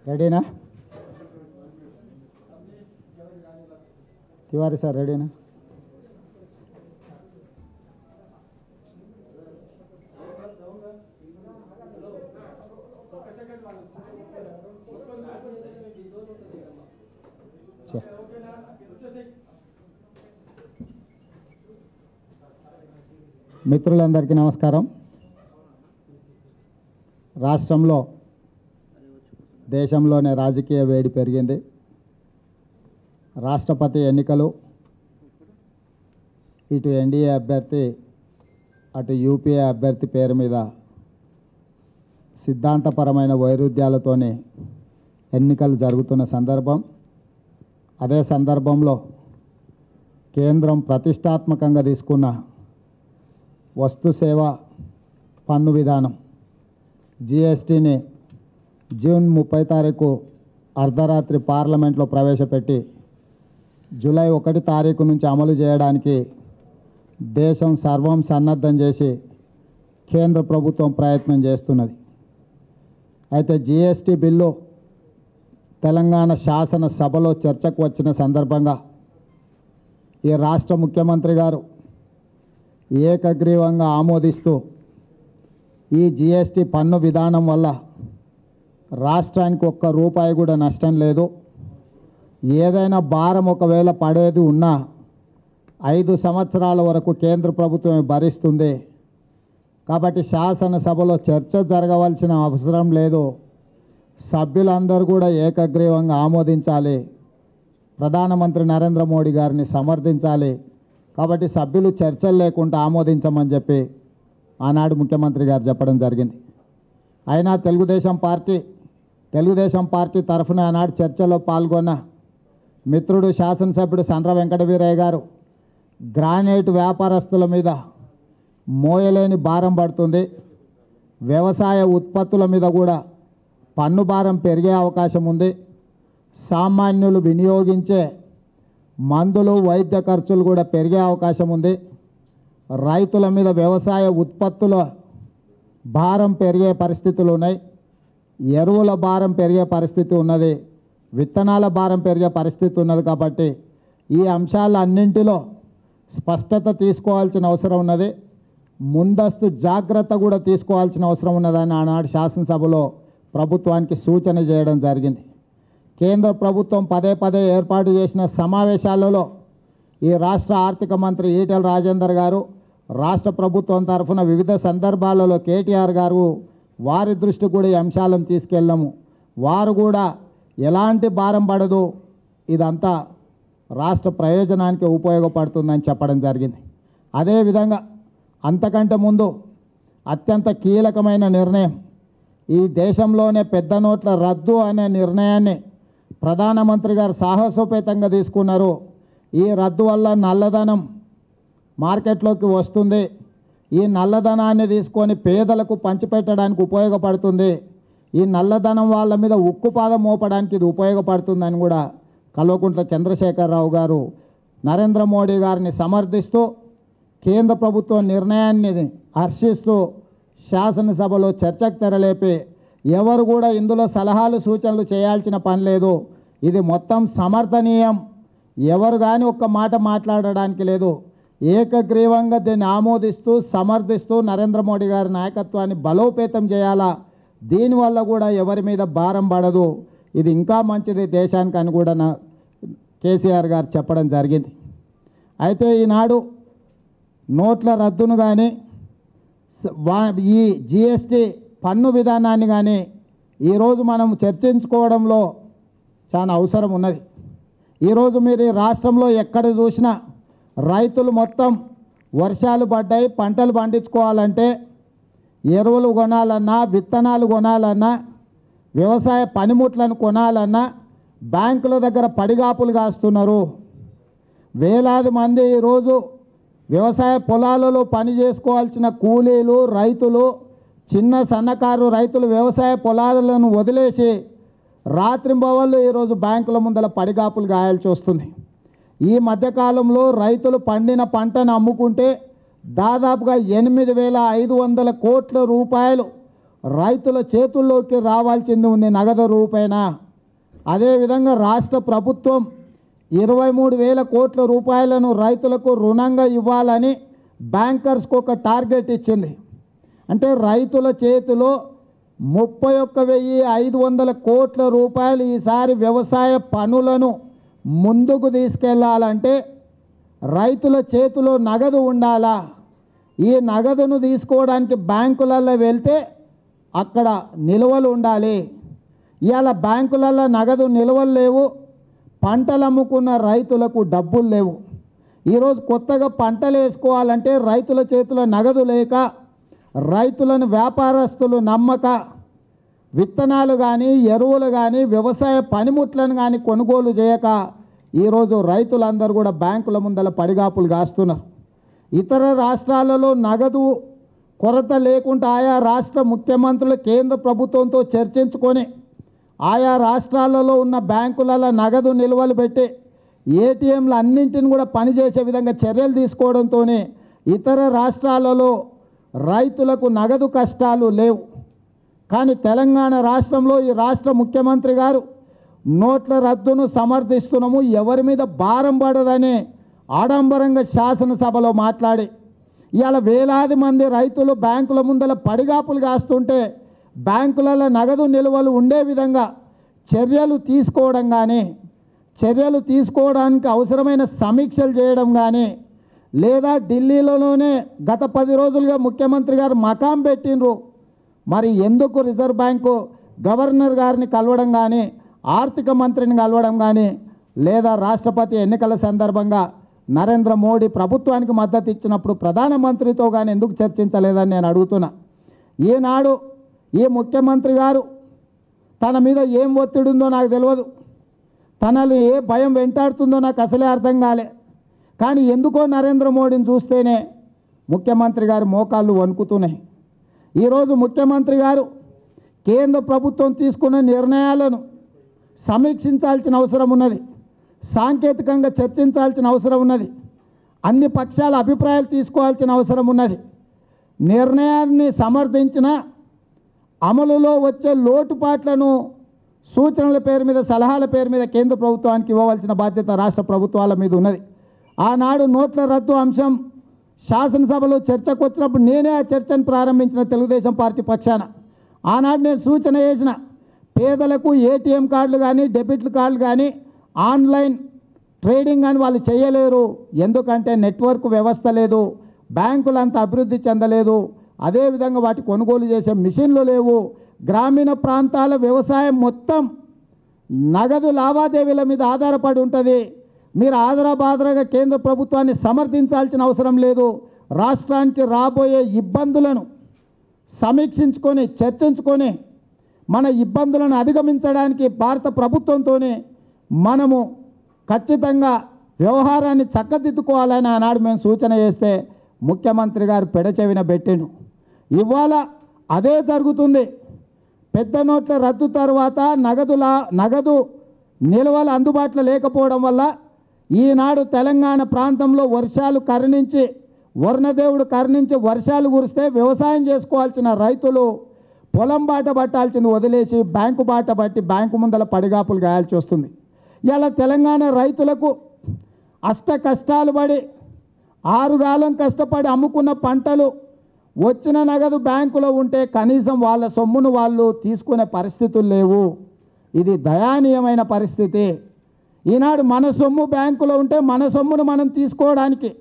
రెడీనా తివారి సార్ రెడీనా చే. మిత్రులందరికీ నమస్కారం రాష్ట్రంలో దేశంలోనే రాజకీయ వేడి పెరిగింది రాష్ట్రపతి ఎన్నికలు ఇటు ఎన్డీఏ అభ్యర్థి అటు యూపీఏ అభ్యర్థి పేరు మీద సిద్ధాంతపరమైన వైరుధ్యాలతోనే ఎన్నికలు జరుగుతున్న సందర్భం అదే సందర్భంలో కేంద్రం ప్రతిష్టాత్మకంగా తీసుకున్న వస్తు సేవ పన్ను విధానం జిఎస్టీని జూన్ ముప్పై తారీఖు అర్ధరాత్రి పార్లమెంట్లో ప్రవేశపెట్టి జూలై ఒకటి తారీఖు నుంచి అమలు చేయడానికి దేశం సర్వం సన్నద్ధం చేసి కేంద్ర ప్రభుత్వం ప్రయత్నం చేస్తున్నది అయితే జిఎస్టీ బిల్లు తెలంగాణ శాసన సభలో చర్చకు వచ్చిన సందర్భంగా ఈ రాష్ట్ర ముఖ్యమంత్రి గారు ఏకగ్రీవంగా ఆమోదిస్తూ ఈ జిఎస్టీ పన్ను విధానం వల్ల రాష్ట్రానికి ఒక్క రూపాయి కూడా నష్టం లేదు ఏదైనా భారం ఒకవేళ పడేది ఉన్నా ఐదు సంవత్సరాల వరకు కేంద్ర ప్రభుత్వం భరిస్తుంది కాబట్టి శాసనసభలో చర్చ జరగవలసిన అవసరం లేదు సభ్యులందరూ కూడా ఏకగ్రీవంగా ఆమోదించాలి ప్రధానమంత్రి నరేంద్ర మోడీ గారిని సమర్థించాలి కాబట్టి సభ్యులు చర్చలు లేకుండా ఆమోదించమని చెప్పి ఆనాడు ముఖ్యమంత్రి గారు చెప్పడం జరిగింది అయినా తెలుగుదేశం పార్టీ తెలుగుదేశం పార్టీ తరఫున ఆనాడు చర్చలో పాల్గొన్న మిత్రుడు శాసనసభ్యుడు సండ్ర వెంకట వీరయ్య గారు గ్రానైట్ వ్యాపారస్తుల మీద మోయలేని భారం పడుతుంది వ్యవసాయ ఉత్పత్తుల మీద కూడా పన్ను భారం పెరిగే అవకాశం ఉంది సామాన్యులు వినియోగించే మందులు వైద్య ఖర్చులు కూడా పెరిగే అవకాశం ఉంది రైతుల మీద వ్యవసాయ ఉత్పత్తుల భారం పెరిగే పరిస్థితులు ఉన్నాయి ఎరువుల భారం పెరిగే పరిస్థితి ఉన్నది విత్తనాల భారం పెరిగే పరిస్థితి ఉన్నది కాబట్టి ఈ అంశాలన్నింటిలో స్పష్టత తీసుకోవాల్సిన అవసరం ఉన్నది ముందస్తు జాగ్రత్త కూడా తీసుకోవాల్సిన అవసరం ఉన్నదని ఆనాడు శాసనసభలో ప్రభుత్వానికి సూచన చేయడం జరిగింది కేంద్ర ప్రభుత్వం పదే పదే ఏర్పాటు చేసిన సమావేశాలలో ఈ రాష్ట్ర ఆర్థిక మంత్రి ఈటెల రాజేందర్ గారు రాష్ట్ర ప్రభుత్వం తరఫున వివిధ సందర్భాలలో కేటీఆర్ గారు వారి దృష్టి కూడా ఈ అంశాలను తీసుకెళ్ళాము వారు కూడా ఎలాంటి భారం పడదు ఇదంతా రాష్ట్ర ప్రయోజనానికి ఉపయోగపడుతుందని చెప్పడం జరిగింది అదేవిధంగా అంతకంటే ముందు అత్యంత కీలకమైన నిర్ణయం ఈ దేశంలోనే పెద్ద నోట్ల రద్దు అనే నిర్ణయాన్ని ప్రధానమంత్రి గారు సాహసోపేతంగా తీసుకున్నారు ఈ రద్దు వల్ల నల్లధనం మార్కెట్లోకి వస్తుంది ఈ నల్లధనాన్ని తీసుకొని పేదలకు పంచిపెట్టడానికి ఉపయోగపడుతుంది ఈ నల్లధనం వాళ్ళ మీద ఉక్కుపాదం మోపడానికి ఇది ఉపయోగపడుతుందని కూడా కల్వకుంట్ల చంద్రశేఖరరావు గారు నరేంద్ర మోడీ గారిని సమర్థిస్తూ కేంద్ర ప్రభుత్వ నిర్ణయాన్ని హర్షిస్తూ శాసనసభలో చర్చకు తెరలేపి ఎవరు కూడా ఇందులో సలహాలు సూచనలు చేయాల్సిన పని లేదు ఇది మొత్తం సమర్థనీయం ఎవరు కానీ ఒక్క మాట మాట్లాడడానికి లేదు ఏకగ్రీవంగా దీన్ని ఆమోదిస్తూ సమర్థిస్తూ నరేంద్ర మోడీ గారి నాయకత్వాన్ని బలోపేతం చేయాలా దీనివల్ల కూడా ఎవరి మీద భారం పడదు ఇది ఇంకా మంచిది దేశానికి అని కూడా నా కేసీఆర్ గారు చెప్పడం జరిగింది అయితే ఈనాడు నోట్ల రద్దును కానీ స- వా- ఈ జిఎస్టీ పన్ను విధానాన్ని కానీ ఈరోజు మనం చర్చించుకోవడంలో చాలా అవసరం ఉన్నది ఈరోజు మీరు ఈ రాష్ట్రంలో ఎక్కడ చూసినా రైతులు మొత్తం వర్షాలు పడ్డాయి పంటలు పండించుకోవాలంటే ఎరువులు కొనాలన్నా విత్తనాలు కొనాలన్నా వ్యవసాయ పనిముట్లను కొనాలన్నా బ్యాంకుల దగ్గర పడిగాపులు కాస్తున్నారు వేలాది మంది ఈరోజు వ్యవసాయ పొలాలలో పని చేసుకోవాల్సిన కూలీలు రైతులు చిన్న సన్నకారు రైతులు వ్యవసాయ పొలాలను వదిలేసి రాత్రింబవళ్ళు ఈరోజు బ్యాంకుల ముందల పడిగాపులు గాయాల్సి వస్తుంది ఈ మధ్యకాలంలో రైతులు పండిన పంటను అమ్ముకుంటే దాదాపుగా ఎనిమిది వేల ఐదు వందల కోట్ల రూపాయలు రైతుల చేతుల్లోకి రావాల్సింది ఉంది నగదు రూపేణ అదేవిధంగా రాష్ట్ర ప్రభుత్వం ఇరవై మూడు వేల కోట్ల రూపాయలను రైతులకు రుణంగా ఇవ్వాలని బ్యాంకర్స్కి ఒక టార్గెట్ ఇచ్చింది అంటే రైతుల చేతిలో ముప్పై ఒక్క వెయ్యి ఐదు వందల కోట్ల రూపాయలు ఈసారి వ్యవసాయ పనులను ముందుకు తీసుకెళ్లాలంటే రైతుల చేతిలో నగదు ఉండాలా ఈ నగదును తీసుకోవడానికి బ్యాంకులలో వెళ్తే అక్కడ నిల్వలు ఉండాలి ఇవాళ బ్యాంకులలో నగదు నిల్వలు లేవు పంటలు అమ్ముకున్న రైతులకు డబ్బులు లేవు ఈరోజు కొత్తగా పంటలు వేసుకోవాలంటే రైతుల చేతిలో నగదు లేక రైతులను వ్యాపారస్తులు నమ్మక విత్తనాలు కానీ ఎరువులు కానీ వ్యవసాయ పనిముట్లను కానీ కొనుగోలు చేయక ఈరోజు రైతులందరూ కూడా బ్యాంకుల ముందల పడిగాపులు కాస్తున్నారు ఇతర రాష్ట్రాలలో నగదు కొరత లేకుండా ఆయా రాష్ట్ర ముఖ్యమంత్రులు కేంద్ర ప్రభుత్వంతో చర్చించుకొని ఆయా రాష్ట్రాలలో ఉన్న బ్యాంకులలో నగదు నిల్వలు పెట్టి ఏటీఎంలు అన్నింటిని కూడా పనిచేసే విధంగా చర్యలు తీసుకోవడంతోనే ఇతర రాష్ట్రాలలో రైతులకు నగదు కష్టాలు లేవు కానీ తెలంగాణ రాష్ట్రంలో ఈ రాష్ట్ర ముఖ్యమంత్రి గారు నోట్ల రద్దును సమర్థిస్తున్నాము ఎవరి మీద భారం పడదని ఆడంబరంగా శాసనసభలో మాట్లాడి ఇవాళ వేలాది మంది రైతులు బ్యాంకుల ముందల పడిగాపులు కాస్తుంటే బ్యాంకులలో నగదు నిల్వలు ఉండే విధంగా చర్యలు తీసుకోవడం కానీ చర్యలు తీసుకోవడానికి అవసరమైన సమీక్షలు చేయడం కానీ లేదా ఢిల్లీలోనే గత పది రోజులుగా ముఖ్యమంత్రి గారు మకాం పెట్టినరు మరి ఎందుకు రిజర్వ్ బ్యాంకు గవర్నర్ గారిని కలవడం కానీ ఆర్థిక మంత్రిని కలవడం కానీ లేదా రాష్ట్రపతి ఎన్నికల సందర్భంగా నరేంద్ర మోడీ ప్రభుత్వానికి మద్దతు ఇచ్చినప్పుడు ప్రధానమంత్రితో కానీ ఎందుకు చర్చించలేదని నేను అడుగుతున్నా ఈనాడు ఈ ముఖ్యమంత్రి గారు తన మీద ఏం ఒత్తిడి ఉందో నాకు తెలియదు తనలు ఏ భయం వెంటాడుతుందో నాకు అసలే అర్థం కాలే కానీ ఎందుకో నరేంద్ర మోడీని చూస్తేనే ముఖ్యమంత్రి గారి మోకాళ్ళు వణుకుతున్నాయి ఈరోజు ముఖ్యమంత్రి గారు కేంద్ర ప్రభుత్వం తీసుకున్న నిర్ణయాలను సమీక్షించాల్సిన అవసరం ఉన్నది సాంకేతికంగా చర్చించాల్సిన అవసరం ఉన్నది అన్ని పక్షాల అభిప్రాయాలు తీసుకోవాల్సిన అవసరం ఉన్నది నిర్ణయాన్ని సమర్థించిన అమలులో వచ్చే లోటుపాట్లను సూచనల పేరు మీద సలహాల పేరు మీద కేంద్ర ప్రభుత్వానికి ఇవ్వవలసిన బాధ్యత రాష్ట్ర ప్రభుత్వాల మీద ఉన్నది ఆనాడు నోట్ల రద్దు అంశం శాసనసభలో చర్చకు వచ్చినప్పుడు నేనే ఆ చర్చను ప్రారంభించిన తెలుగుదేశం పార్టీ పక్షాన ఆనాడు నేను సూచన చేసిన పేదలకు ఏటీఎం కార్డులు కానీ డెబిట్ కార్డులు కానీ ఆన్లైన్ ట్రేడింగ్ అని వాళ్ళు చేయలేరు ఎందుకంటే నెట్వర్క్ వ్యవస్థ లేదు బ్యాంకులు అంత అభివృద్ధి చెందలేదు అదేవిధంగా వాటి కొనుగోలు చేసే మిషన్లు లేవు గ్రామీణ ప్రాంతాల వ్యవసాయం మొత్తం నగదు లావాదేవీల మీద ఆధారపడి ఉంటుంది మీరు ఆదరాబాదరగా కేంద్ర ప్రభుత్వాన్ని సమర్థించాల్సిన అవసరం లేదు రాష్ట్రానికి రాబోయే ఇబ్బందులను సమీక్షించుకొని చర్చించుకొని మన ఇబ్బందులను అధిగమించడానికి భారత ప్రభుత్వంతోనే మనము ఖచ్చితంగా వ్యవహారాన్ని చక్కదిద్దుకోవాలని ఆనాడు మేము సూచన చేస్తే ముఖ్యమంత్రి గారు పెడచెవిన పెట్టిండు ఇవాళ అదే జరుగుతుంది పెద్ద నోట్ల రద్దు తర్వాత నగదులా నగదు నిల్వలు అందుబాటులో లేకపోవడం వల్ల ఈనాడు తెలంగాణ ప్రాంతంలో వర్షాలు కరుణించి వర్ణదేవుడు కరుణించి వర్షాలు కురిస్తే వ్యవసాయం చేసుకోవాల్సిన రైతులు పొలం బాట పట్టాల్సింది వదిలేసి బ్యాంకు బాట పట్టి బ్యాంకు ముందల పడిగాపులు గాయాల్సి వస్తుంది ఇలా తెలంగాణ రైతులకు అష్ట కష్టాలు పడి ఆరుగాలం కష్టపడి అమ్ముకున్న పంటలు వచ్చిన నగదు బ్యాంకులో ఉంటే కనీసం వాళ్ళ సొమ్మును వాళ్ళు తీసుకునే పరిస్థితులు లేవు ఇది దయానీయమైన పరిస్థితి ఈనాడు మన సొమ్ము బ్యాంకులో ఉంటే మన సొమ్మును మనం తీసుకోవడానికి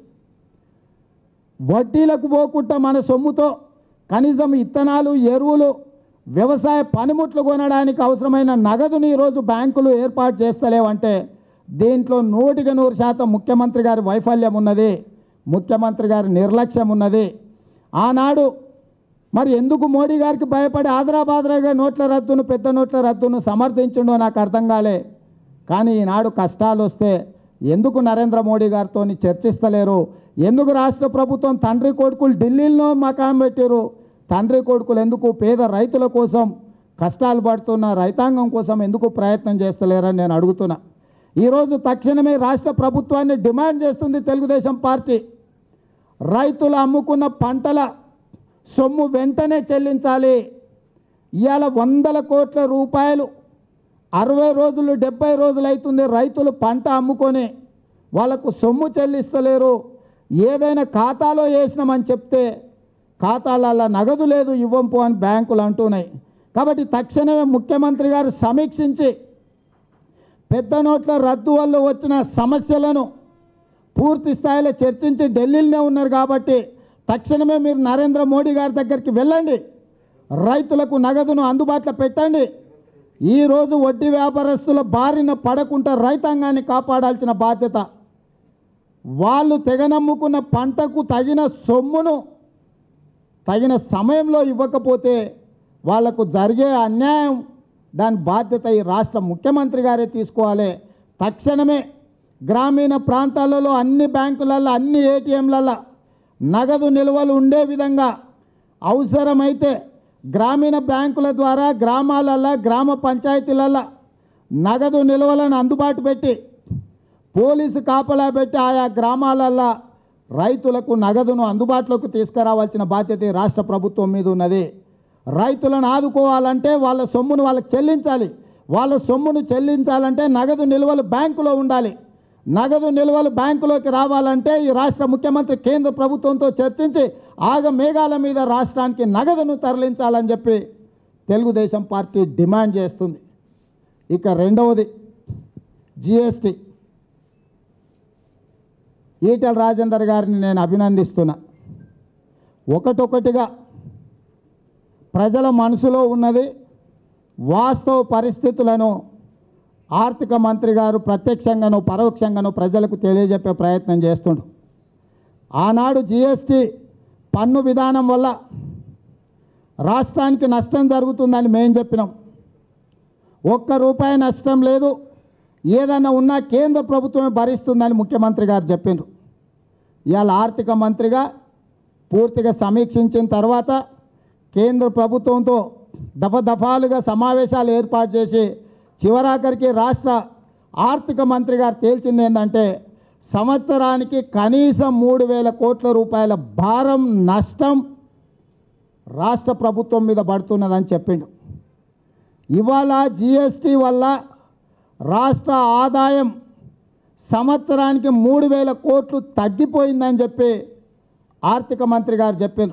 వడ్డీలకు పోకుండా మన సొమ్ముతో కనీసం ఇత్తనాలు ఎరువులు వ్యవసాయ పనిముట్లు కొనడానికి అవసరమైన నగదుని ఈరోజు బ్యాంకులు ఏర్పాటు చేస్తలేవంటే దీంట్లో నూటికి నూరు శాతం ముఖ్యమంత్రి గారి వైఫల్యం ఉన్నది ముఖ్యమంత్రి గారి నిర్లక్ష్యం ఉన్నది ఆనాడు మరి ఎందుకు మోడీ గారికి భయపడి ఆదరాబాదరాగా నోట్ల రద్దును పెద్ద నోట్ల రద్దును సమర్థించిండో నాకు అర్థం కాలే కానీ ఈనాడు కష్టాలు వస్తే ఎందుకు నరేంద్ర మోడీ గారితో చర్చిస్తలేరు ఎందుకు రాష్ట్ర ప్రభుత్వం తండ్రి కొడుకులు ఢిల్లీలో మకాం పెట్టారు తండ్రి కొడుకులు ఎందుకు పేద రైతుల కోసం కష్టాలు పడుతున్న రైతాంగం కోసం ఎందుకు ప్రయత్నం చేస్తలేరని నేను అడుగుతున్నా ఈరోజు తక్షణమే రాష్ట్ర ప్రభుత్వాన్ని డిమాండ్ చేస్తుంది తెలుగుదేశం పార్టీ రైతులు అమ్ముకున్న పంటల సొమ్ము వెంటనే చెల్లించాలి ఇవాళ వందల కోట్ల రూపాయలు అరవై రోజులు డెబ్బై రోజులు అవుతుంది రైతులు పంట అమ్ముకొని వాళ్ళకు సొమ్ము చెల్లిస్తలేరు ఏదైనా ఖాతాలో వేసినామని చెప్తే ఖాతాలలో నగదు లేదు ఇవ్వంపు అని బ్యాంకులు అంటున్నాయి కాబట్టి తక్షణమే ముఖ్యమంత్రి గారు సమీక్షించి పెద్ద నోట్ల రద్దు వల్ల వచ్చిన సమస్యలను పూర్తి స్థాయిలో చర్చించి ఢిల్లీలోనే ఉన్నారు కాబట్టి తక్షణమే మీరు నరేంద్ర మోడీ గారి దగ్గరికి వెళ్ళండి రైతులకు నగదును అందుబాటులో పెట్టండి ఈరోజు వడ్డీ వ్యాపారస్తుల బారిన పడకుండా రైతాంగాన్ని కాపాడాల్సిన బాధ్యత వాళ్ళు తెగనమ్ముకున్న పంటకు తగిన సొమ్మును తగిన సమయంలో ఇవ్వకపోతే వాళ్లకు జరిగే అన్యాయం దాని బాధ్యత ఈ రాష్ట్ర ముఖ్యమంత్రి గారే తీసుకోవాలి తక్షణమే గ్రామీణ ప్రాంతాలలో అన్ని బ్యాంకులలో అన్ని ఏటీఎంలలో నగదు నిల్వలు ఉండే విధంగా అవసరమైతే గ్రామీణ బ్యాంకుల ద్వారా గ్రామాలలో గ్రామ పంచాయతీలలో నగదు నిల్వలను అందుబాటు పెట్టి పోలీసు కాపలా పెట్టి ఆయా గ్రామాలల్లో రైతులకు నగదును అందుబాటులోకి తీసుకురావాల్సిన బాధ్యత ఈ రాష్ట్ర ప్రభుత్వం మీద ఉన్నది రైతులను ఆదుకోవాలంటే వాళ్ళ సొమ్మును వాళ్ళకి చెల్లించాలి వాళ్ళ సొమ్మును చెల్లించాలంటే నగదు నిల్వలు బ్యాంకులో ఉండాలి నగదు నిల్వలు బ్యాంకులోకి రావాలంటే ఈ రాష్ట్ర ముఖ్యమంత్రి కేంద్ర ప్రభుత్వంతో చర్చించి ఆగ మేఘాల మీద రాష్ట్రానికి నగదును తరలించాలని చెప్పి తెలుగుదేశం పార్టీ డిమాండ్ చేస్తుంది ఇక రెండవది జిఎస్టీ ఈటల రాజేందర్ గారిని నేను అభినందిస్తున్నా ఒకటొకటిగా ప్రజల మనసులో ఉన్నది వాస్తవ పరిస్థితులను ఆర్థిక మంత్రి గారు ప్రత్యక్షంగాను పరోక్షంగాను ప్రజలకు తెలియజెప్పే ప్రయత్నం చేస్తుండు ఆనాడు జిఎస్టీ పన్ను విధానం వల్ల రాష్ట్రానికి నష్టం జరుగుతుందని మేము చెప్పినాం ఒక్క రూపాయి నష్టం లేదు ఏదైనా ఉన్నా కేంద్ర ప్రభుత్వమే భరిస్తుందని ముఖ్యమంత్రి గారు చెప్పిండ్రు ఇవాళ ఆర్థిక మంత్రిగా పూర్తిగా సమీక్షించిన తర్వాత కేంద్ర ప్రభుత్వంతో దఫదఫాలుగా సమావేశాలు ఏర్పాటు చేసి చివరాఖరికి రాష్ట్ర ఆర్థిక మంత్రి గారు తేల్చింది ఏంటంటే సంవత్సరానికి కనీసం మూడు వేల కోట్ల రూపాయల భారం నష్టం రాష్ట్ర ప్రభుత్వం మీద పడుతున్నదని చెప్పిండు ఇవాళ జిఎస్టీ వల్ల రాష్ట్ర ఆదాయం సంవత్సరానికి మూడు వేల కోట్లు తగ్గిపోయిందని చెప్పి ఆర్థిక మంత్రి గారు చెప్పారు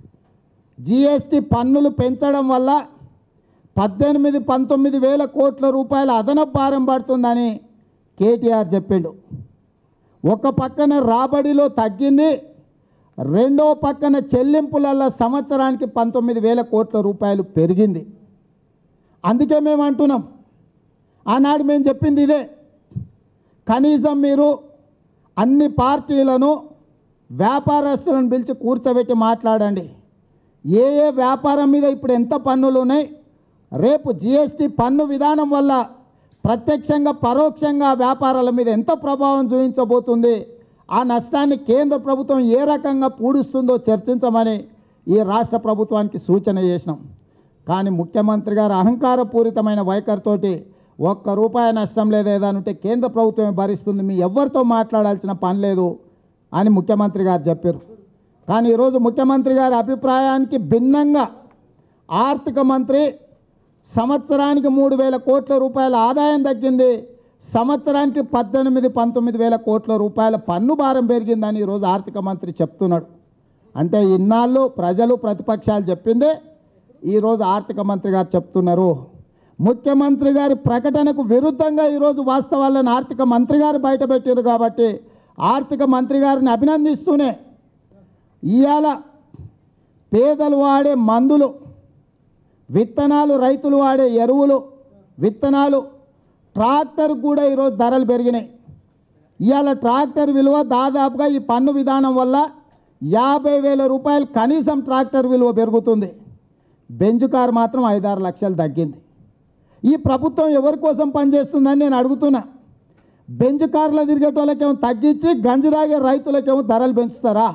జిఎస్టీ పన్నులు పెంచడం వల్ల పద్దెనిమిది పంతొమ్మిది వేల కోట్ల రూపాయల అదనపు భారం పడుతుందని కేటీఆర్ చెప్పిండు ఒక పక్కన రాబడిలో తగ్గింది రెండో పక్కన చెల్లింపులలో సంవత్సరానికి పంతొమ్మిది వేల కోట్ల రూపాయలు పెరిగింది అందుకే మేము అంటున్నాం ఆనాడు మేము చెప్పింది ఇదే కనీసం మీరు అన్ని పార్టీలను వ్యాపారస్తులను పిలిచి కూర్చోబెట్టి మాట్లాడండి ఏ ఏ వ్యాపారం మీద ఇప్పుడు ఎంత పన్నులు ఉన్నాయి రేపు జిఎస్టీ పన్ను విధానం వల్ల ప్రత్యక్షంగా పరోక్షంగా వ్యాపారాల మీద ఎంత ప్రభావం చూపించబోతుంది ఆ నష్టాన్ని కేంద్ర ప్రభుత్వం ఏ రకంగా పూడుస్తుందో చర్చించమని ఈ రాష్ట్ర ప్రభుత్వానికి సూచన చేసినాం కానీ ముఖ్యమంత్రి గారు అహంకారపూరితమైన వైఖరితోటి ఒక్క రూపాయి నష్టం లేదు ఏదనుంటే కేంద్ర ప్రభుత్వమే భరిస్తుంది మీ ఎవరితో మాట్లాడాల్సిన పని లేదు అని ముఖ్యమంత్రి గారు చెప్పారు కానీ ఈరోజు ముఖ్యమంత్రి గారి అభిప్రాయానికి భిన్నంగా ఆర్థిక మంత్రి సంవత్సరానికి మూడు వేల కోట్ల రూపాయల ఆదాయం తగ్గింది సంవత్సరానికి పద్దెనిమిది పంతొమ్మిది వేల కోట్ల రూపాయల పన్ను భారం పెరిగిందని ఈరోజు ఆర్థిక మంత్రి చెప్తున్నాడు అంటే ఇన్నాళ్ళు ప్రజలు ప్రతిపక్షాలు చెప్పిందే ఈరోజు ఆర్థిక మంత్రి గారు చెప్తున్నారు ముఖ్యమంత్రి గారి ప్రకటనకు విరుద్ధంగా ఈరోజు వాస్తవాలను ఆర్థిక మంత్రి గారు బయటపెట్టారు కాబట్టి ఆర్థిక మంత్రి గారిని అభినందిస్తూనే ఇవాళ పేదలు వాడే మందులు విత్తనాలు రైతులు వాడే ఎరువులు విత్తనాలు ట్రాక్టర్ కూడా ఈరోజు ధరలు పెరిగినాయి ఇవాళ ట్రాక్టర్ విలువ దాదాపుగా ఈ పన్ను విధానం వల్ల యాభై వేల రూపాయలు కనీసం ట్రాక్టర్ విలువ పెరుగుతుంది బెంజ్ కార్ మాత్రం ఐదారు లక్షలు తగ్గింది ఈ ప్రభుత్వం ఎవరి కోసం పనిచేస్తుందని నేను అడుగుతున్నా బెంజ్ కార్లో తిరిగేటోళ్ళకేమో తగ్గించి గంజి తాగే రైతులకేమో ధరలు పెంచుతారా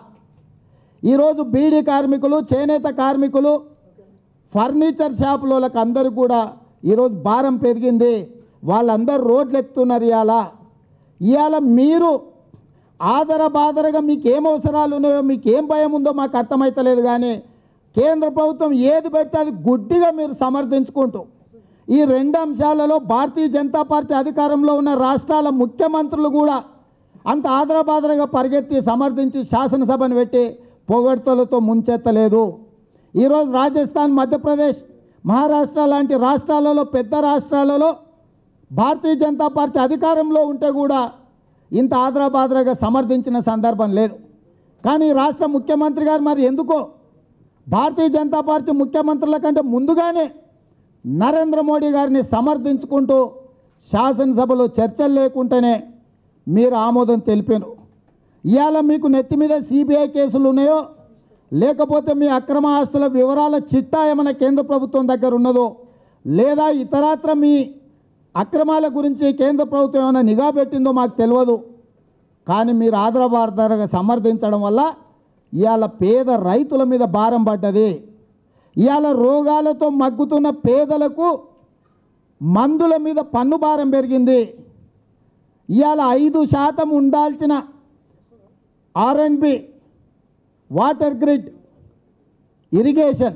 ఈరోజు బీడీ కార్మికులు చేనేత కార్మికులు ఫర్నిచర్ షాపులకు అందరూ కూడా ఈరోజు భారం పెరిగింది వాళ్ళందరూ రోడ్లు ఎక్కుతున్నారు ఇవాళ ఇవాళ మీరు ఆదర బాదరగా మీకు ఏం అవసరాలు ఉన్నాయో మీకు ఏం భయం ఉందో మాకు అర్థమవుతలేదు కానీ కేంద్ర ప్రభుత్వం ఏది పెడితే అది గుడ్డిగా మీరు సమర్థించుకుంటూ ఈ రెండు అంశాలలో భారతీయ జనతా పార్టీ అధికారంలో ఉన్న రాష్ట్రాల ముఖ్యమంత్రులు కూడా అంత ఆదరబాదరగా పరిగెత్తి సమర్థించి శాసనసభను పెట్టి పొగడ్తలతో ముంచెత్తలేదు ఈరోజు రాజస్థాన్ మధ్యప్రదేశ్ మహారాష్ట్ర లాంటి రాష్ట్రాలలో పెద్ద రాష్ట్రాలలో భారతీయ జనతా పార్టీ అధికారంలో ఉంటే కూడా ఇంత ఆదరాబాదరగా సమర్థించిన సందర్భం లేదు కానీ రాష్ట్ర ముఖ్యమంత్రి గారు మరి ఎందుకో భారతీయ జనతా పార్టీ ముఖ్యమంత్రుల కంటే ముందుగానే నరేంద్ర మోడీ గారిని సమర్థించుకుంటూ శాసనసభలో చర్చలు లేకుండానే మీరు ఆమోదం తెలిపారు ఇవాళ మీకు నెత్తి మీద సిబిఐ కేసులు ఉన్నాయో లేకపోతే మీ అక్రమ ఆస్తుల వివరాల చిట్టా ఏమైనా కేంద్ర ప్రభుత్వం దగ్గర ఉన్నదో లేదా ఇతరత్ర మీ అక్రమాల గురించి కేంద్ర ప్రభుత్వం ఏమైనా నిఘా పెట్టిందో మాకు తెలియదు కానీ మీరు ఆదరబారదరగా సమర్థించడం వల్ల ఇవాళ పేద రైతుల మీద భారం పడ్డది ఇవాళ రోగాలతో మగ్గుతున్న పేదలకు మందుల మీద పన్ను భారం పెరిగింది ఇవాళ ఐదు శాతం ఉండాల్సిన ఆర్ఎండ్బి వాటర్ గ్రిడ్ ఇరిగేషన్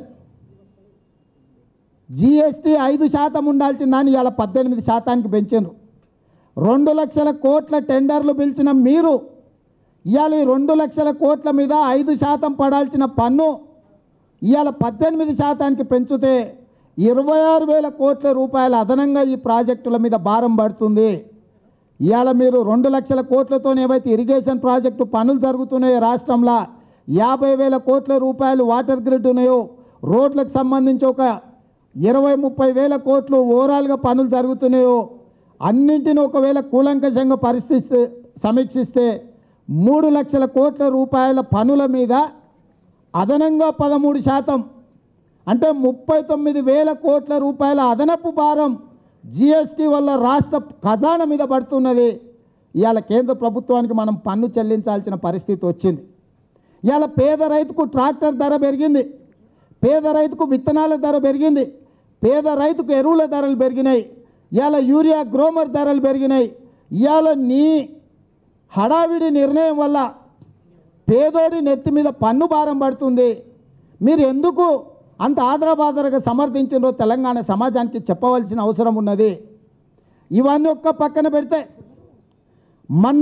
జిఎస్టీ ఐదు శాతం ఉండాల్సిన దాన్ని ఇవాళ పద్దెనిమిది శాతానికి పెంచారు రెండు లక్షల కోట్ల టెండర్లు పిలిచిన మీరు ఇవాళ ఈ రెండు లక్షల కోట్ల మీద ఐదు శాతం పడాల్సిన పన్ను ఇవాళ పద్దెనిమిది శాతానికి పెంచితే ఇరవై ఆరు వేల కోట్ల రూపాయల అదనంగా ఈ ప్రాజెక్టుల మీద భారం పడుతుంది ఇవాళ మీరు రెండు లక్షల కోట్లతో ఏవైతే ఇరిగేషన్ ప్రాజెక్టు పనులు జరుగుతున్నాయో రాష్ట్రంలో యాభై వేల కోట్ల రూపాయలు వాటర్ గ్రిడ్ ఉన్నాయో రోడ్లకు సంబంధించి ఒక ఇరవై ముప్పై వేల కోట్లు ఓవరాల్గా పనులు జరుగుతున్నాయో అన్నింటిని ఒకవేళ కూలంకషంగా పరిస్థితి సమీక్షిస్తే మూడు లక్షల కోట్ల రూపాయల పనుల మీద అదనంగా పదమూడు శాతం అంటే ముప్పై తొమ్మిది వేల కోట్ల రూపాయల అదనపు భారం జిఎస్టీ వల్ల రాష్ట్ర ఖజానా మీద పడుతున్నది ఇవాళ కేంద్ర ప్రభుత్వానికి మనం పన్ను చెల్లించాల్సిన పరిస్థితి వచ్చింది ఇవాళ పేద రైతుకు ట్రాక్టర్ ధర పెరిగింది పేద రైతుకు విత్తనాల ధర పెరిగింది పేద రైతుకు ఎరువుల ధరలు పెరిగినాయి ఇవాళ యూరియా గ్రోమర్ ధరలు పెరిగినాయి ఇవాళ నీ హడావిడి నిర్ణయం వల్ల పేదోడి నెత్తి మీద పన్ను భారం పడుతుంది మీరు ఎందుకు అంత ఆదరబాదరగా సమర్థించినో తెలంగాణ సమాజానికి చెప్పవలసిన అవసరం ఉన్నది ఇవన్నీ ఒక్క పక్కన పెడితే మొన్న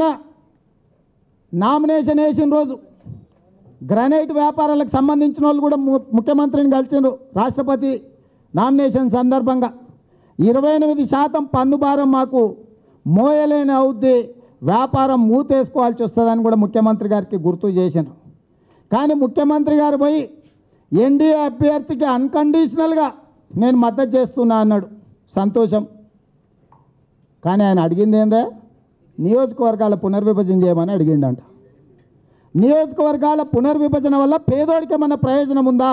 నామినేషన్ వేసిన రోజు గ్రనైట్ వ్యాపారాలకు సంబంధించిన వాళ్ళు కూడా ము- ముఖ్యమంత్రిని కలిసిండ్రు రాష్ట్రపతి నామినేషన్ సందర్భంగా ఇరవై ఎనిమిది శాతం పన్ను భారం మాకు మోయలేని అవుద్ది వ్యాపారం మూతేసుకోవాల్సి వస్తుందని కూడా ముఖ్యమంత్రి గారికి గుర్తు చేసిండ్రు కానీ ముఖ్యమంత్రి గారు పోయి ఎన్డీఏ అభ్యర్థికి అన్కండిషనల్గా నేను మద్దతు చేస్తున్నా అన్నాడు సంతోషం కానీ ఆయన అడిగింది ఏందే నియోజకవర్గాల పునర్విభజన చేయమని అడిగిండంట నియోజకవర్గాల పునర్విభజన వల్ల పేదోడికి ఏమన్నా ప్రయోజనం ఉందా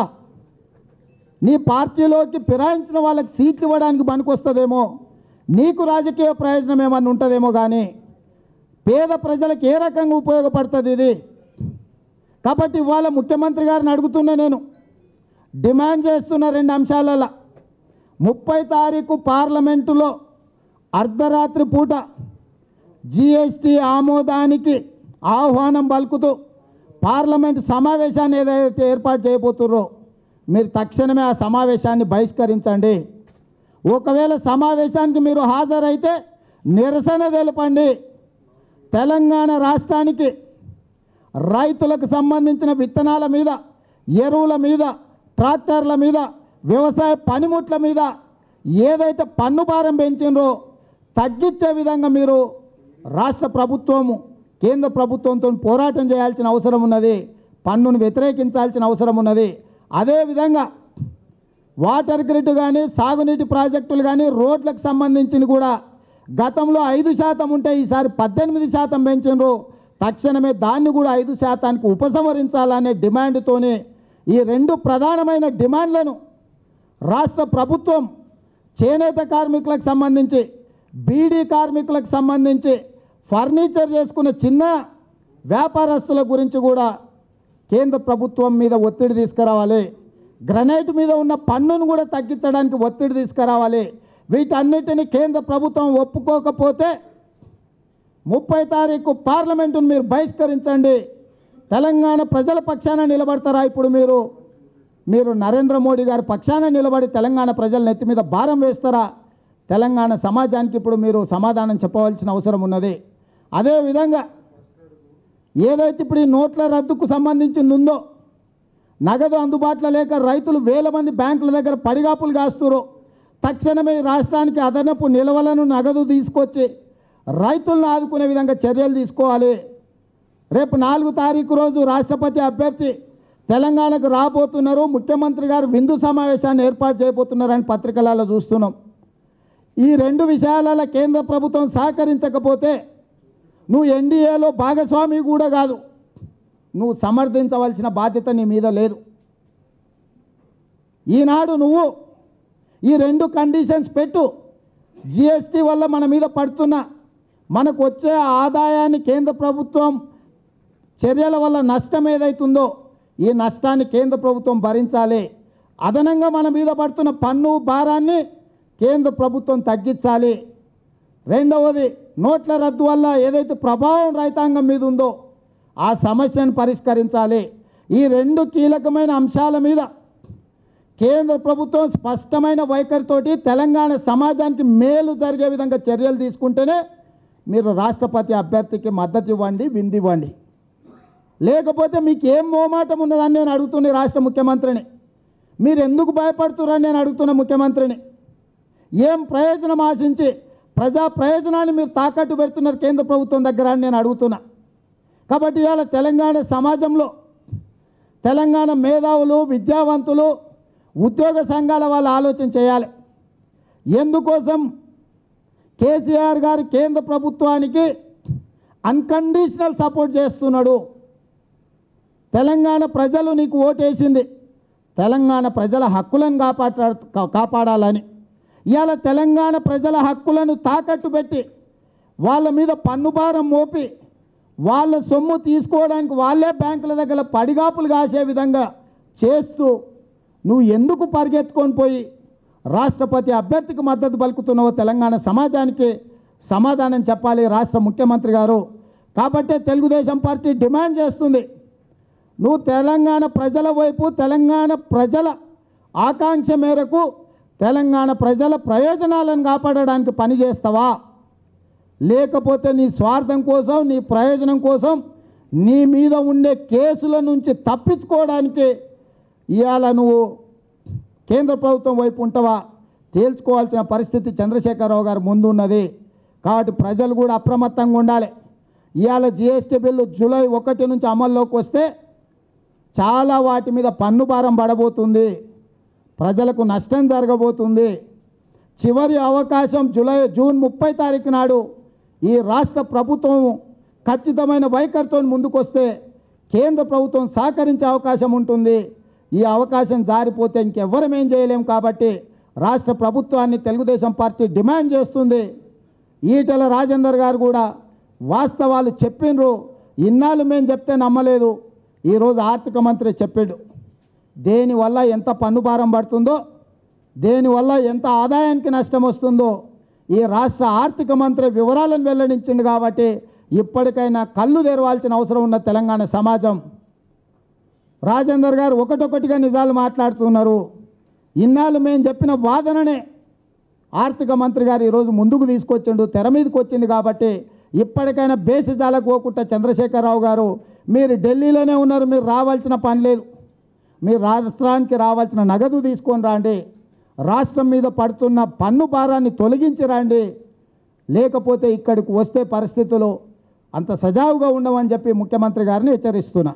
నీ పార్టీలోకి ఫిరాయించిన వాళ్ళకి సీట్లు ఇవ్వడానికి పనికొస్తుందేమో నీకు రాజకీయ ప్రయోజనం ఏమన్నా ఉంటుందేమో కానీ పేద ప్రజలకు ఏ రకంగా ఉపయోగపడుతుంది ఇది కాబట్టి ఇవాళ ముఖ్యమంత్రి గారిని అడుగుతున్నా నేను డిమాండ్ చేస్తున్న రెండు అంశాలలో ముప్పై తారీఖు పార్లమెంటులో అర్ధరాత్రి పూట జిఎస్టీ ఆమోదానికి ఆహ్వానం పలుకుతూ పార్లమెంట్ సమావేశాన్ని ఏదైతే ఏర్పాటు చేయబోతుర్రో మీరు తక్షణమే ఆ సమావేశాన్ని బహిష్కరించండి ఒకవేళ సమావేశానికి మీరు హాజరైతే నిరసన తెలపండి తెలంగాణ రాష్ట్రానికి రైతులకు సంబంధించిన విత్తనాల మీద ఎరువుల మీద ట్రాక్టర్ల మీద వ్యవసాయ పనిముట్ల మీద ఏదైతే పన్ను భారం పెంచిండ్రో తగ్గించే విధంగా మీరు రాష్ట్ర ప్రభుత్వము కేంద్ర ప్రభుత్వంతో పోరాటం చేయాల్సిన అవసరం ఉన్నది పన్నును వ్యతిరేకించాల్సిన అవసరం ఉన్నది అదేవిధంగా వాటర్ గ్రిడ్ కానీ సాగునీటి ప్రాజెక్టులు కానీ రోడ్లకు సంబంధించింది కూడా గతంలో ఐదు శాతం ఉంటే ఈసారి పద్దెనిమిది శాతం పెంచిండ్రు తక్షణమే దాన్ని కూడా ఐదు శాతానికి ఉపసంహరించాలనే డిమాండ్తోనే ఈ రెండు ప్రధానమైన డిమాండ్లను రాష్ట్ర ప్రభుత్వం చేనేత కార్మికులకు సంబంధించి బీడీ కార్మికులకు సంబంధించి ఫర్నిచర్ చేసుకున్న చిన్న వ్యాపారస్తుల గురించి కూడా కేంద్ర ప్రభుత్వం మీద ఒత్తిడి తీసుకురావాలి గ్రనైట్ మీద ఉన్న పన్నును కూడా తగ్గించడానికి ఒత్తిడి తీసుకురావాలి వీటన్నిటిని కేంద్ర ప్రభుత్వం ఒప్పుకోకపోతే ముప్పై తారీఖు పార్లమెంటును మీరు బహిష్కరించండి తెలంగాణ ప్రజల పక్షాన నిలబడతారా ఇప్పుడు మీరు మీరు నరేంద్ర మోడీ గారి పక్షాన నిలబడి తెలంగాణ ప్రజల నెత్తి మీద భారం వేస్తారా తెలంగాణ సమాజానికి ఇప్పుడు మీరు సమాధానం చెప్పవలసిన అవసరం ఉన్నది అదేవిధంగా ఏదైతే ఇప్పుడు ఈ నోట్ల రద్దుకు సంబంధించింది ఉందో నగదు అందుబాటులో లేక రైతులు వేల మంది బ్యాంకుల దగ్గర పడిగాపులు కాస్తున్నారు తక్షణమే ఈ రాష్ట్రానికి అదనపు నిల్వలను నగదు తీసుకొచ్చి రైతులను ఆదుకునే విధంగా చర్యలు తీసుకోవాలి రేపు నాలుగు తారీఖు రోజు రాష్ట్రపతి అభ్యర్థి తెలంగాణకు రాబోతున్నారు ముఖ్యమంత్రి గారు విందు సమావేశాన్ని ఏర్పాటు చేయబోతున్నారని పత్రికలలో చూస్తున్నాం ఈ రెండు విషయాలలో కేంద్ర ప్రభుత్వం సహకరించకపోతే నువ్వు ఎన్డీఏలో భాగస్వామి కూడా కాదు నువ్వు సమర్థించవలసిన బాధ్యత నీ మీద లేదు ఈనాడు నువ్వు ఈ రెండు కండిషన్స్ పెట్టు జిఎస్టీ వల్ల మన మీద పడుతున్న మనకు వచ్చే ఆదాయాన్ని కేంద్ర ప్రభుత్వం చర్యల వల్ల నష్టం ఏదైతుందో ఈ నష్టాన్ని కేంద్ర ప్రభుత్వం భరించాలి అదనంగా మన మీద పడుతున్న పన్ను భారాన్ని కేంద్ర ప్రభుత్వం తగ్గించాలి రెండవది నోట్ల రద్దు వల్ల ఏదైతే ప్రభావం రైతాంగం మీద ఉందో ఆ సమస్యను పరిష్కరించాలి ఈ రెండు కీలకమైన అంశాల మీద కేంద్ర ప్రభుత్వం స్పష్టమైన వైఖరితోటి తెలంగాణ సమాజానికి మేలు జరిగే విధంగా చర్యలు తీసుకుంటేనే మీరు రాష్ట్రపతి అభ్యర్థికి మద్దతు ఇవ్వండి విందివ్వండి లేకపోతే మీకు ఏం మోమాటం ఉన్నదని నేను అడుగుతున్న ఈ రాష్ట్ర ముఖ్యమంత్రిని మీరు ఎందుకు భయపడుతున్నారని నేను అడుగుతున్న ముఖ్యమంత్రిని ఏం ప్రయోజనం ఆశించి ప్రజా ప్రయోజనాన్ని మీరు తాకట్టు పెడుతున్నారు కేంద్ర ప్రభుత్వం దగ్గర అని నేను అడుగుతున్నా కాబట్టి ఇవాళ తెలంగాణ సమాజంలో తెలంగాణ మేధావులు విద్యావంతులు ఉద్యోగ సంఘాల వాళ్ళు ఆలోచన చేయాలి ఎందుకోసం కేసీఆర్ గారు కేంద్ర ప్రభుత్వానికి అన్కండిషనల్ సపోర్ట్ చేస్తున్నాడు తెలంగాణ ప్రజలు నీకు ఓటేసింది తెలంగాణ ప్రజల హక్కులను కాపాడ కాపాడాలని ఇవాళ తెలంగాణ ప్రజల హక్కులను తాకట్టు పెట్టి వాళ్ళ మీద పన్నుభారం మోపి వాళ్ళ సొమ్ము తీసుకోవడానికి వాళ్ళే బ్యాంకుల దగ్గర పడిగాపులు కాసే విధంగా చేస్తూ నువ్వు ఎందుకు పరిగెత్తుకొని పోయి రాష్ట్రపతి అభ్యర్థికి మద్దతు పలుకుతున్నావో తెలంగాణ సమాజానికి సమాధానం చెప్పాలి రాష్ట్ర ముఖ్యమంత్రి గారు కాబట్టే తెలుగుదేశం పార్టీ డిమాండ్ చేస్తుంది నువ్వు తెలంగాణ ప్రజల వైపు తెలంగాణ ప్రజల ఆకాంక్ష మేరకు తెలంగాణ ప్రజల ప్రయోజనాలను కాపాడడానికి పనిచేస్తావా లేకపోతే నీ స్వార్థం కోసం నీ ప్రయోజనం కోసం నీ మీద ఉండే కేసుల నుంచి తప్పించుకోవడానికి ఇవాళ నువ్వు కేంద్ర ప్రభుత్వం వైపు ఉంటావా తేల్చుకోవాల్సిన పరిస్థితి చంద్రశేఖరరావు గారు ముందు ఉన్నది కాబట్టి ప్రజలు కూడా అప్రమత్తంగా ఉండాలి ఇవాళ జిఎస్టీ బిల్లు జూలై ఒకటి నుంచి అమల్లోకి వస్తే చాలా వాటి మీద పన్ను భారం పడబోతుంది ప్రజలకు నష్టం జరగబోతుంది చివరి అవకాశం జూలై జూన్ ముప్పై తారీఖు నాడు ఈ రాష్ట్ర ప్రభుత్వం ఖచ్చితమైన వైఖరితో ముందుకొస్తే కేంద్ర ప్రభుత్వం సహకరించే అవకాశం ఉంటుంది ఈ అవకాశం జారిపోతే ఇంకెవ్వరం ఏం చేయలేం కాబట్టి రాష్ట్ర ప్రభుత్వాన్ని తెలుగుదేశం పార్టీ డిమాండ్ చేస్తుంది ఈటెల రాజేందర్ గారు కూడా వాస్తవాలు చెప్పిండ్రు ఇన్నాళ్ళు మేము చెప్తే నమ్మలేదు ఈరోజు ఆర్థిక మంత్రి చెప్పాడు దేనివల్ల ఎంత పన్ను భారం పడుతుందో దేనివల్ల ఎంత ఆదాయానికి నష్టం వస్తుందో ఈ రాష్ట్ర ఆర్థిక మంత్రి వివరాలను వెల్లడించింది కాబట్టి ఇప్పటికైనా కళ్ళు తెరవాల్సిన అవసరం ఉన్న తెలంగాణ సమాజం రాజేందర్ గారు ఒకటొకటిగా నిజాలు మాట్లాడుతున్నారు ఇన్నాళ్ళు మేము చెప్పిన వాదననే ఆర్థిక మంత్రి గారు ఈరోజు ముందుకు తీసుకొచ్చిండు తెర మీదకి వచ్చింది కాబట్టి ఇప్పటికైనా బేసిజాలకు పోకుండా చంద్రశేఖరరావు గారు మీరు ఢిల్లీలోనే ఉన్నారు మీరు రావాల్సిన పని లేదు మీరు రాష్ట్రానికి రావాల్సిన నగదు తీసుకొని రండి రాష్ట్రం మీద పడుతున్న పన్ను భారాన్ని తొలగించి రండి లేకపోతే ఇక్కడికి వస్తే పరిస్థితులు అంత సజావుగా ఉండవని చెప్పి ముఖ్యమంత్రి గారిని హెచ్చరిస్తున్నా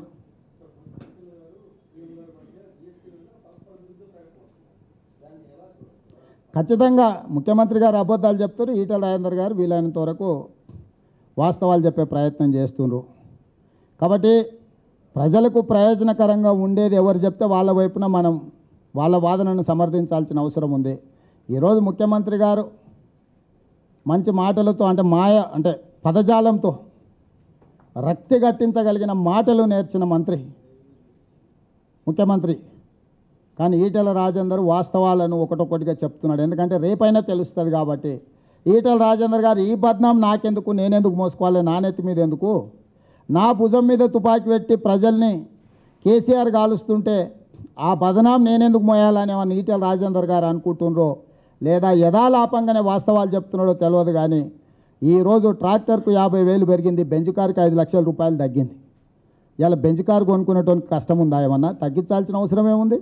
ఖచ్చితంగా ముఖ్యమంత్రి గారు అబద్ధాలు చెప్తారు ఈటల రాజేందర్ గారు వీలైనంత వరకు వాస్తవాలు చెప్పే ప్రయత్నం చేస్తుండ్రు కాబట్టి ప్రజలకు ప్రయోజనకరంగా ఉండేది ఎవరు చెప్తే వాళ్ళ వైపున మనం వాళ్ళ వాదనను సమర్థించాల్సిన అవసరం ఉంది ఈరోజు ముఖ్యమంత్రి గారు మంచి మాటలతో అంటే మాయ అంటే పదజాలంతో రక్తి గట్టించగలిగిన మాటలు నేర్చిన మంత్రి ముఖ్యమంత్రి కానీ ఈటెల రాజేందర్ వాస్తవాలను ఒకటొకటిగా చెప్తున్నాడు ఎందుకంటే రేపైనా తెలుస్తుంది కాబట్టి ఈటెల రాజేందర్ గారు ఈ బద్నాం నాకెందుకు నేనెందుకు మోసుకోవాలి నా నెత్తి మీద ఎందుకు నా భుజం మీద తుపాకీ పెట్టి ప్రజల్ని కేసీఆర్ కాలుస్తుంటే ఆ బదనాం నేనెందుకు మోయాలని ఏమన్నా ఈటెల రాజేందర్ గారు అనుకుంటుండ్రో లేదా యథాలాపంగానే వాస్తవాలు చెప్తున్నాడో తెలియదు కానీ ఈరోజు ట్రాక్టర్కు యాభై వేలు పెరిగింది బెంచ్ కార్కి ఐదు లక్షల రూపాయలు తగ్గింది ఇలా బెంచ్ కార్ కొనుక్కునేటువంటి కష్టం ఉందా ఏమన్నా తగ్గించాల్సిన అవసరం ఏముంది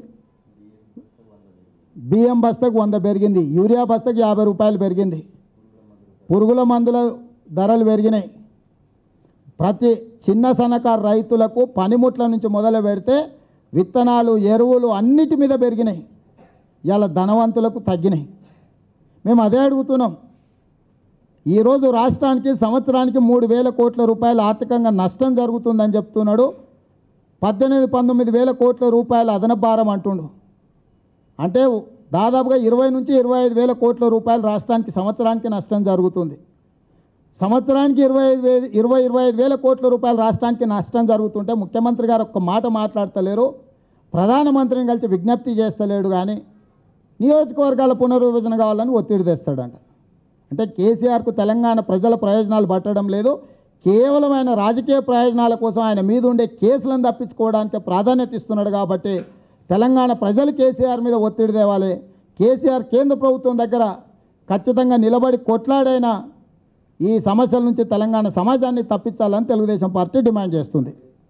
బియ్యం బస్తకు వంద పెరిగింది యూరియా బస్తకు యాభై రూపాయలు పెరిగింది పురుగుల మందుల ధరలు పెరిగినాయి ప్రతి చిన్న సన్నకారు రైతులకు పనిముట్ల నుంచి మొదలు పెడితే విత్తనాలు ఎరువులు అన్నిటి మీద పెరిగినాయి ఇలా ధనవంతులకు తగ్గినాయి మేము అదే అడుగుతున్నాం ఈరోజు రాష్ట్రానికి సంవత్సరానికి మూడు వేల కోట్ల రూపాయల ఆర్థికంగా నష్టం జరుగుతుందని చెప్తున్నాడు పద్దెనిమిది పంతొమ్మిది వేల కోట్ల రూపాయల అదనపు భారం అంటుండు అంటే దాదాపుగా ఇరవై నుంచి ఇరవై ఐదు వేల కోట్ల రూపాయలు రాష్ట్రానికి సంవత్సరానికి నష్టం జరుగుతుంది సంవత్సరానికి ఇరవై ఐదు వేలు ఇరవై ఇరవై ఐదు వేల కోట్ల రూపాయలు రాష్ట్రానికి నష్టం జరుగుతుంటే ముఖ్యమంత్రి గారు ఒక్క మాట మాట్లాడతలేరు ప్రధానమంత్రిని కలిసి విజ్ఞప్తి చేస్తలేడు కానీ నియోజకవర్గాల పునర్విభజన కావాలని ఒత్తిడి తెస్తాడంట అంటే కేసీఆర్కు తెలంగాణ ప్రజల ప్రయోజనాలు పట్టడం లేదు కేవలం ఆయన రాజకీయ ప్రయోజనాల కోసం ఆయన మీద ఉండే కేసులను తప్పించుకోవడానికి ప్రాధాన్యత ఇస్తున్నాడు కాబట్టి తెలంగాణ ప్రజలు కేసీఆర్ మీద ఒత్తిడి తేవాలి కేసీఆర్ కేంద్ర ప్రభుత్వం దగ్గర ఖచ్చితంగా నిలబడి కొట్లాడైన ఈ సమస్యల నుంచి తెలంగాణ సమాజాన్ని తప్పించాలని తెలుగుదేశం పార్టీ డిమాండ్ చేస్తుంది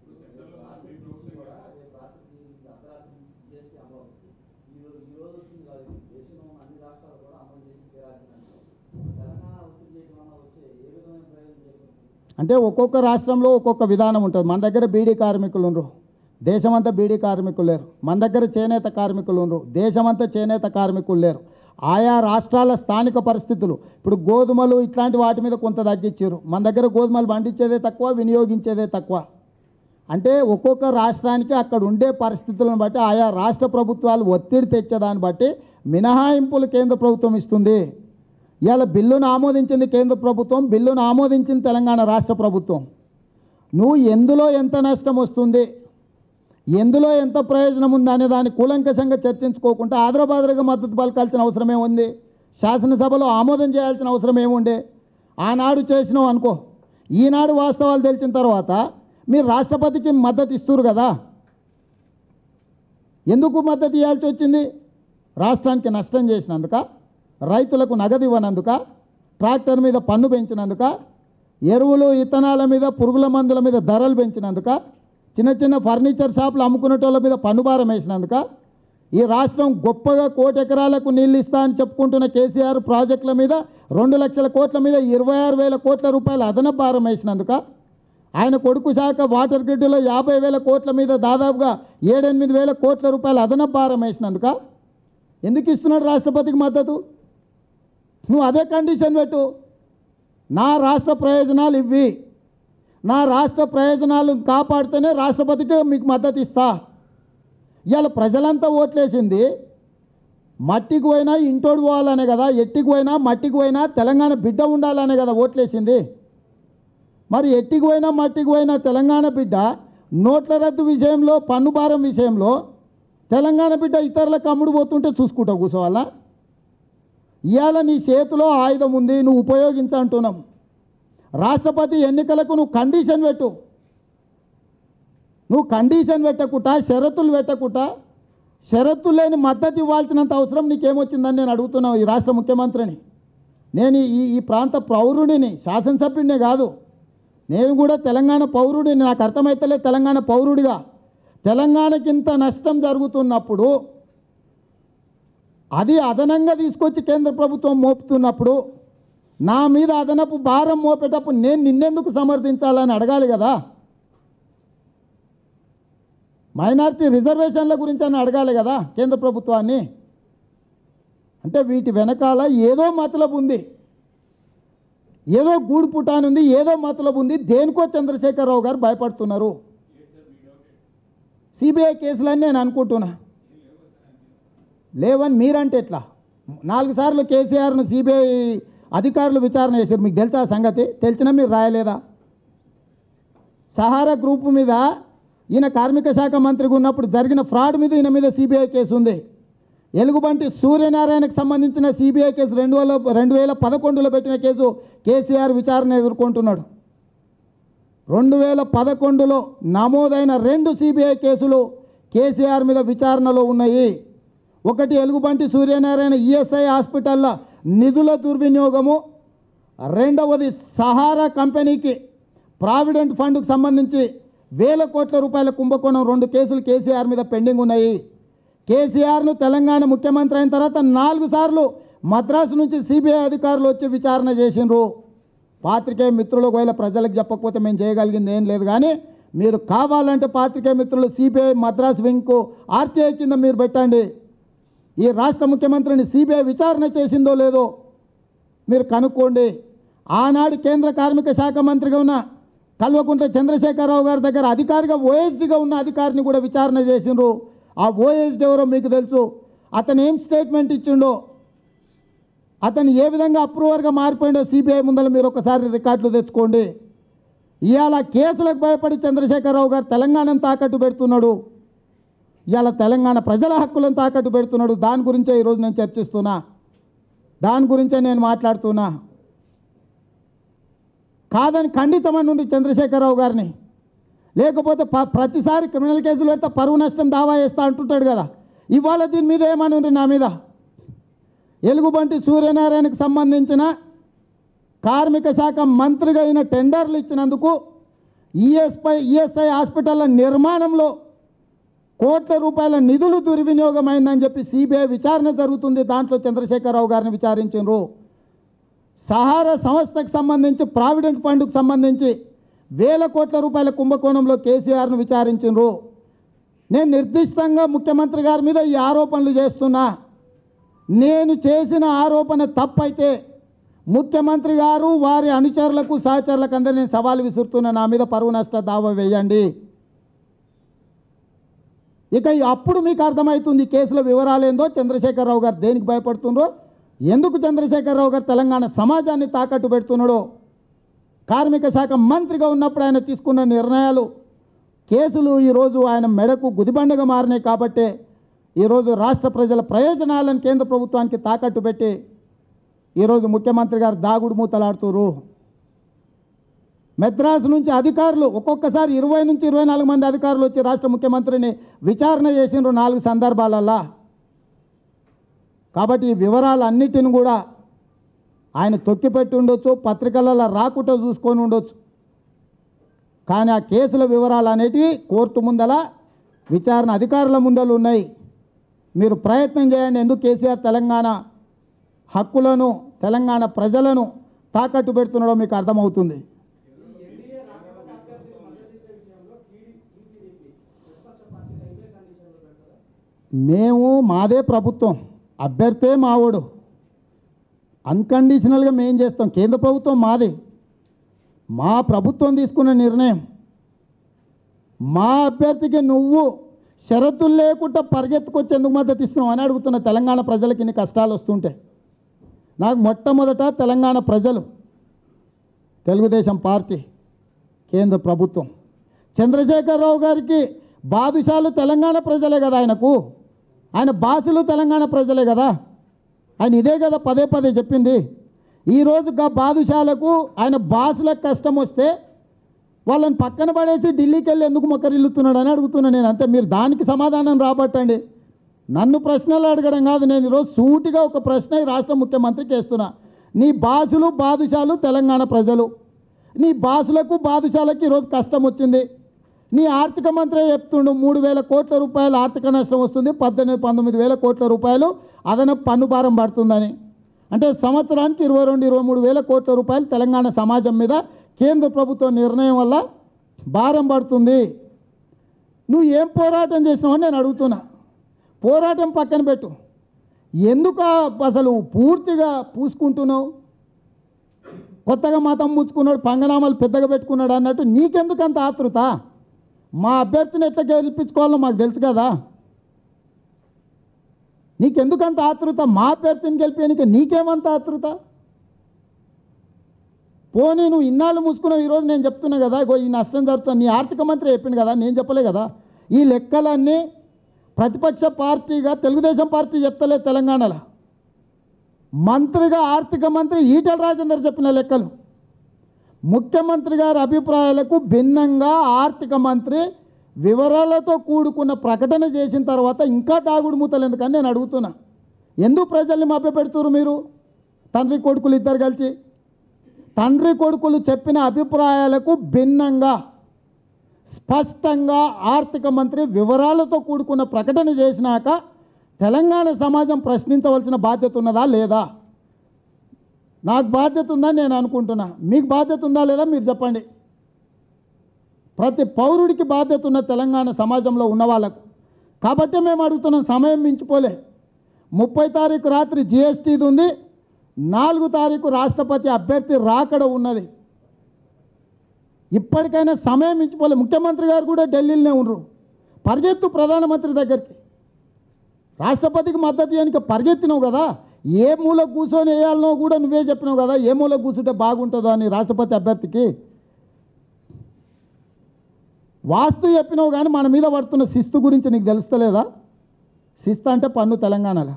అంటే ఒక్కొక్క రాష్ట్రంలో ఒక్కొక్క విధానం ఉంటుంది మన దగ్గర బీడీ కార్మికులు ఉండరు దేశమంతా బీడీ కార్మికులు లేరు మన దగ్గర చేనేత కార్మికులు ఉండరు దేశమంతా చేనేత కార్మికులు లేరు ఆయా రాష్ట్రాల స్థానిక పరిస్థితులు ఇప్పుడు గోధుమలు ఇట్లాంటి వాటి మీద కొంత తగ్గించారు మన దగ్గర గోధుమలు పండించేదే తక్కువ వినియోగించేదే తక్కువ అంటే ఒక్కొక్క రాష్ట్రానికి అక్కడ ఉండే పరిస్థితులను బట్టి ఆయా రాష్ట్ర ప్రభుత్వాలు ఒత్తిడి తెచ్చేదాన్ని బట్టి మినహాయింపులు కేంద్ర ప్రభుత్వం ఇస్తుంది ఇవాళ బిల్లును ఆమోదించింది కేంద్ర ప్రభుత్వం బిల్లును ఆమోదించింది తెలంగాణ రాష్ట్ర ప్రభుత్వం నువ్వు ఎందులో ఎంత నష్టం వస్తుంది ఎందులో ఎంత ప్రయోజనం ఉంది అనే దాన్ని కూలంకషంగా చర్చించుకోకుండా ఆదరబాదరగా మద్దతు పలకాల్సిన అవసరం ఏముంది శాసనసభలో ఆమోదం చేయాల్సిన అవసరం ఏముండే ఆనాడు చేసినావు అనుకో ఈనాడు వాస్తవాలు తెలిసిన తర్వాత మీరు రాష్ట్రపతికి మద్దతు ఇస్తున్నారు కదా ఎందుకు మద్దతు ఇవ్వాల్సి వచ్చింది రాష్ట్రానికి నష్టం చేసినందుక రైతులకు నగదు ఇవ్వనందుక ట్రాక్టర్ మీద పన్ను పెంచినందుక ఎరువులు ఇత్తనాల మీద పురుగుల మందుల మీద ధరలు పెంచినందుక చిన్న చిన్న ఫర్నిచర్ షాపులు అమ్ముకునేటోళ్ళ మీద పన్నుభారం వేసినందుక ఈ రాష్ట్రం గొప్పగా కోటి ఎకరాలకు నీళ్ళు ఇస్తా అని చెప్పుకుంటున్న కేసీఆర్ ప్రాజెక్టుల మీద రెండు లక్షల కోట్ల మీద ఇరవై ఆరు వేల కోట్ల రూపాయల అదనపు భారం వేసినందుక ఆయన కొడుకు శాఖ వాటర్ గ్రిడ్లో యాభై వేల కోట్ల మీద దాదాపుగా ఏడెనిమిది వేల కోట్ల రూపాయల అదనపు భారం వేసినందుక ఎందుకు ఇస్తున్నాడు రాష్ట్రపతికి మద్దతు నువ్వు అదే కండిషన్ పెట్టు నా రాష్ట్ర ప్రయోజనాలు ఇవి నా రాష్ట్ర ప్రయోజనాలు కాపాడితేనే రాష్ట్రపతికి మీకు మద్దతు ఇస్తా ఇవాళ ప్రజలంతా ఓట్లేసింది మట్టికి పోయినా ఇంటోడు పోవాలనే కదా ఎట్టికి పోయినా మట్టికి పోయినా తెలంగాణ బిడ్డ ఉండాలనే కదా ఓట్లేసింది మరి ఎట్టికి పోయినా మట్టికి పోయినా తెలంగాణ బిడ్డ నోట్ల రద్దు విషయంలో పన్ను భారం విషయంలో తెలంగాణ బిడ్డ ఇతరులకు అమ్ముడు పోతుంటే చూసుకుంటావు కూర్చోవాలా ఇవాళ నీ చేతిలో ఆయుధం ఉంది నువ్వు ఉపయోగించంటున్నాం రాష్ట్రపతి ఎన్నికలకు నువ్వు కండిషన్ పెట్టు నువ్వు కండిషన్ పెట్టకుండా షరతులు పెట్టకుండా షరతు లేని మద్దతు ఇవ్వాల్సినంత అవసరం నీకేమొచ్చిందని నేను అడుగుతున్నావు ఈ రాష్ట్ర ముఖ్యమంత్రిని నేను ఈ ఈ ప్రాంత పౌరుడిని శాసనసభ్యుడినే కాదు నేను కూడా తెలంగాణ పౌరుడిని నాకు అర్థమైతలే తెలంగాణ పౌరుడిగా తెలంగాణకి ఇంత నష్టం జరుగుతున్నప్పుడు అది అదనంగా తీసుకొచ్చి కేంద్ర ప్రభుత్వం మోపుతున్నప్పుడు నా మీద అదనపు భారం మోపేటప్పుడు నేను నిన్నెందుకు సమర్థించాలని అడగాలి కదా మైనార్టీ రిజర్వేషన్ల గురించి అని అడగాలి కదా కేంద్ర ప్రభుత్వాన్ని అంటే వీటి వెనకాల ఏదో మతలబు ఉంది ఏదో గూడు పుటాని ఉంది ఏదో మతలబు ఉంది దేనికో చంద్రశేఖరరావు గారు భయపడుతున్నారు సిబిఐ కేసులని నేను అనుకుంటున్నా లేవని మీరంటే ఎట్లా నాలుగు సార్లు కేసీఆర్ను సిబిఐ అధికారులు విచారణ చేశారు మీకు తెలుసా ఆ సంగతి తెలిసినా మీరు రాయలేదా సహారా గ్రూప్ మీద ఈయన కార్మిక శాఖ మంత్రిగా ఉన్నప్పుడు జరిగిన ఫ్రాడ్ మీద ఈయన మీద సిబిఐ కేసు ఉంది ఎలుగుబంటి సూర్యనారాయణకు సంబంధించిన సిబిఐ కేసు రెండు వేల రెండు వేల పదకొండులో పెట్టిన కేసు కేసీఆర్ విచారణ ఎదుర్కొంటున్నాడు రెండు వేల పదకొండులో నమోదైన రెండు సిబిఐ కేసులు కేసీఆర్ మీద విచారణలో ఉన్నాయి ఒకటి ఎలుగుబంటి సూర్యనారాయణ ఈఎస్ఐ హాస్పిటల్ల నిధుల దుర్వినియోగము రెండవది సహారా కంపెనీకి ప్రావిడెంట్ ఫండ్కు సంబంధించి వేల కోట్ల రూపాయల కుంభకోణం రెండు కేసులు కేసీఆర్ మీద పెండింగ్ ఉన్నాయి కేసీఆర్ను తెలంగాణ ముఖ్యమంత్రి అయిన తర్వాత నాలుగు సార్లు మద్రాసు నుంచి సిబిఐ అధికారులు వచ్చి విచారణ చేసిండ్రు పాత్రికేయ మిత్రులు ఒకవేళ ప్రజలకు చెప్పకపోతే మేము చేయగలిగింది ఏం లేదు కానీ మీరు కావాలంటే పాత్రికేయ మిత్రులు సిబిఐ మద్రాసు వింగ్కు ఆర్టీఐ కింద మీరు పెట్టండి ఈ రాష్ట్ర ముఖ్యమంత్రిని సిబిఐ విచారణ చేసిందో లేదో మీరు కనుక్కోండి ఆనాడు కేంద్ర కార్మిక శాఖ మంత్రిగా ఉన్న కల్వకుంట్ల చంద్రశేఖరరావు గారి దగ్గర అధికారిగా ఓఎస్డీగా ఉన్న అధికారిని కూడా విచారణ చేసిండ్రు ఆ ఓఎస్డీ ఎవరో మీకు తెలుసు అతను ఏం స్టేట్మెంట్ ఇచ్చిండో అతను ఏ విధంగా అప్రూవర్గా మారిపోయిండో సిబిఐ ముందర మీరు ఒకసారి రికార్డులు తెచ్చుకోండి ఇవాళ కేసులకు భయపడి చంద్రశేఖరరావు గారు తెలంగాణను తాకట్టు పెడుతున్నాడు ఇవాళ తెలంగాణ ప్రజల హక్కులను తాకట్టు పెడుతున్నాడు దాని గురించే ఈరోజు నేను చర్చిస్తున్నా దాని గురించే నేను మాట్లాడుతున్నా కాదని ఖండితమని ఉంది చంద్రశేఖరరావు గారిని లేకపోతే ప- ప్రతిసారి క్రిమినల్ కేసులు పెడితే పరువు నష్టం దావా వేస్తా అంటుంటాడు కదా ఇవాళ దీని మీద ఏమని ఉంది నా మీద ఎలుగుబంటి సూర్యనారాయణకు సంబంధించిన కార్మిక శాఖ మంత్రిగా అయిన టెండర్లు ఇచ్చినందుకు ఈఎస్పై ఈఎస్ఐ హాస్పిటల్ల నిర్మాణంలో కోట్ల రూపాయల నిధులు దుర్వినియోగమైందని చెప్పి సిబిఐ విచారణ జరుగుతుంది దాంట్లో చంద్రశేఖరరావు గారిని విచారించారు సహారా సంస్థకు సంబంధించి ప్రావిడెంట్ ఫండ్కు సంబంధించి వేల కోట్ల రూపాయల కుంభకోణంలో కేసీఆర్ను విచారించారు నేను నిర్దిష్టంగా ముఖ్యమంత్రి గారి మీద ఈ ఆరోపణలు చేస్తున్నా నేను చేసిన ఆరోపణ తప్పైతే ముఖ్యమంత్రి గారు వారి అనుచరులకు సహచరులకు అందరూ నేను సవాల్ విసురుతున్నా నా మీద పరువు నష్ట దావా వేయండి ఇక ఈ అప్పుడు మీకు అర్థమవుతుంది ఈ కేసుల వివరాలు ఏందో చంద్రశేఖరరావు గారు దేనికి భయపడుతుండ్రో ఎందుకు చంద్రశేఖరరావు గారు తెలంగాణ సమాజాన్ని తాకట్టు పెడుతున్నాడో కార్మిక శాఖ మంత్రిగా ఉన్నప్పుడు ఆయన తీసుకున్న నిర్ణయాలు కేసులు ఈరోజు ఆయన మెడకు గుదిబండగా మారినాయి కాబట్టే ఈరోజు రాష్ట్ర ప్రజల ప్రయోజనాలను కేంద్ర ప్రభుత్వానికి తాకట్టు పెట్టి ఈరోజు ముఖ్యమంత్రి గారు దాగుడు మూతలాడుతున్నారు మెద్రాసు నుంచి అధికారులు ఒక్కొక్కసారి ఇరవై నుంచి ఇరవై నాలుగు మంది అధికారులు వచ్చి రాష్ట్ర ముఖ్యమంత్రిని విచారణ చేసిండ్రు నాలుగు సందర్భాలల్లా కాబట్టి ఈ వివరాలన్నిటిని కూడా ఆయన తొక్కిపెట్టి ఉండొచ్చు పత్రికలలో రాకుండా చూసుకొని ఉండొచ్చు కానీ ఆ కేసుల వివరాలు అనేటివి కోర్టు ముందల విచారణ అధికారుల ముందలు ఉన్నాయి మీరు ప్రయత్నం చేయండి ఎందుకు కేసీఆర్ తెలంగాణ హక్కులను తెలంగాణ ప్రజలను తాకట్టు పెడుతున్నాడో మీకు అర్థమవుతుంది మేము మాదే ప్రభుత్వం అభ్యర్థే మావోడు అన్కండిషనల్గా మేం చేస్తాం కేంద్ర ప్రభుత్వం మాది మా ప్రభుత్వం తీసుకున్న నిర్ణయం మా అభ్యర్థికి నువ్వు షరతులు లేకుండా పరిగెత్తుకొచ్చి ఎందుకు మద్దతు ఇస్తున్నావు అని అడుగుతున్న తెలంగాణ ప్రజలకి ఇన్ని కష్టాలు వస్తుంటే నాకు మొట్టమొదట తెలంగాణ ప్రజలు తెలుగుదేశం పార్టీ కేంద్ర ప్రభుత్వం చంద్రశేఖరరావు గారికి బాదుషాలు తెలంగాణ ప్రజలే కదా ఆయనకు ఆయన బాసులు తెలంగాణ ప్రజలే కదా ఆయన ఇదే కదా పదే పదే చెప్పింది ఈరోజు గా బాదుషాలకు ఆయన బాసులకు కష్టం వస్తే వాళ్ళని పక్కన పడేసి ఢిల్లీకి వెళ్ళి ఎందుకు మొక్కరిల్లుతున్నాడు అని అడుగుతున్నాను నేను అంతే మీరు దానికి సమాధానం రాబట్టండి నన్ను ప్రశ్నలు అడగడం కాదు నేను ఈరోజు సూటిగా ఒక ప్రశ్న ఈ రాష్ట్ర ముఖ్యమంత్రికి వేస్తున్నా నీ బాసులు బాదుషాలు తెలంగాణ ప్రజలు నీ బాసులకు బాదుషాలకు ఈరోజు కష్టం వచ్చింది నీ ఆర్థిక మంత్రి చెప్తుండు మూడు వేల కోట్ల రూపాయలు ఆర్థిక నష్టం వస్తుంది పద్దెనిమిది పంతొమ్మిది వేల కోట్ల రూపాయలు అదనపు పన్ను భారం పడుతుందని అంటే సంవత్సరానికి ఇరవై రెండు ఇరవై మూడు వేల కోట్ల రూపాయలు తెలంగాణ సమాజం మీద కేంద్ర ప్రభుత్వ నిర్ణయం వల్ల భారం పడుతుంది నువ్వు ఏం పోరాటం చేసినావు అని నేను అడుగుతున్నా పోరాటం పక్కన పెట్టు ఎందుకు ఆ- అసలు పూర్తిగా పూసుకుంటున్నావు కొత్తగా మతం పుచ్చుకున్నాడు పంగనామాలు పెద్దగా పెట్టుకున్నాడు అన్నట్టు నీకెందుకు అంత ఆతృత మా అభ్యర్థిని ఎట్లా గెలిపించుకోవాలో మాకు తెలుసు కదా నీకెందుకు అంత ఆతృత మా అభ్యర్థిని గెలిపేయడానికి నీకేమంత ఆతృత పోనీ నువ్వు ఇన్నాళ్ళు మూసుకున్నావు ఈరోజు నేను చెప్తున్నా కదా ఇగో ఈ నష్టం జరుగుతుంది నీ ఆర్థిక మంత్రి చెప్పింది కదా నేను చెప్పలే కదా ఈ లెక్కలన్నీ ప్రతిపక్ష పార్టీగా తెలుగుదేశం పార్టీ చెప్తలేదు తెలంగాణలో మంత్రిగా ఆర్థిక మంత్రి ఈటెల రాజేందర్ చెప్పిన లెక్కలు ముఖ్యమంత్రి గారి అభిప్రాయాలకు భిన్నంగా ఆర్థిక మంత్రి వివరాలతో కూడుకున్న ప్రకటన చేసిన తర్వాత ఇంకా దాగుడు మూతలు ఎందుకని నేను అడుగుతున్నా ఎందుకు ప్రజల్ని మభ్యపెడుతున్నారు మీరు తండ్రి కొడుకులు ఇద్దరు కలిసి తండ్రి కొడుకులు చెప్పిన అభిప్రాయాలకు భిన్నంగా స్పష్టంగా ఆర్థిక మంత్రి వివరాలతో కూడుకున్న ప్రకటన చేసినాక తెలంగాణ సమాజం ప్రశ్నించవలసిన బాధ్యత ఉన్నదా లేదా నాకు బాధ్యత ఉందని నేను అనుకుంటున్నా మీకు బాధ్యత ఉందా లేదా మీరు చెప్పండి ప్రతి పౌరుడికి బాధ్యత ఉన్న తెలంగాణ సమాజంలో ఉన్న వాళ్ళకు కాబట్టి మేము అడుగుతున్నాం సమయం మించిపోలే ముప్పై తారీఖు రాత్రి జిఎస్టీది ఉంది నాలుగు తారీఖు రాష్ట్రపతి అభ్యర్థి రాకడ ఉన్నది ఇప్పటికైనా సమయం మించిపోలే ముఖ్యమంత్రి గారు కూడా ఢిల్లీలోనే ఉండరు పరిగెత్తు ప్రధానమంత్రి దగ్గరికి రాష్ట్రపతికి మద్దతు ఇవ్వడానికి పరిగెత్తినావు కదా ఏ మూల కూర్చొని వేయాలనో కూడా నువ్వే చెప్పినావు కదా ఏ మూల కూర్చుంటే బాగుంటుందో అని రాష్ట్రపతి అభ్యర్థికి వాస్తు చెప్పినావు కానీ మన మీద పడుతున్న శిస్తు గురించి నీకు తెలుస్తలేదా శిస్తు అంటే పన్ను తెలంగాణలో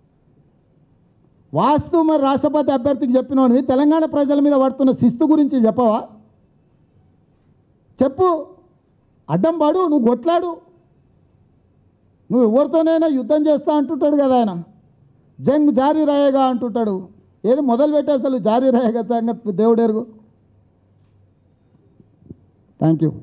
వాస్తు మరి రాష్ట్రపతి అభ్యర్థికి చెప్పినవి తెలంగాణ ప్రజల మీద పడుతున్న శిస్తు గురించి చెప్పవా చెప్పు అడ్డం పాడు నువ్వు కొట్లాడు నువ్వు ఎవరితోనైనా యుద్ధం చేస్తా అంటుంటాడు కదా ఆయన జంగ్ జారీ రాయగా అంటుంటాడు ఏది మొదలు పెట్టే అసలు జారీ రాయగా సంగతి దేవుడు ఎరుగు థ్యాంక్ యూ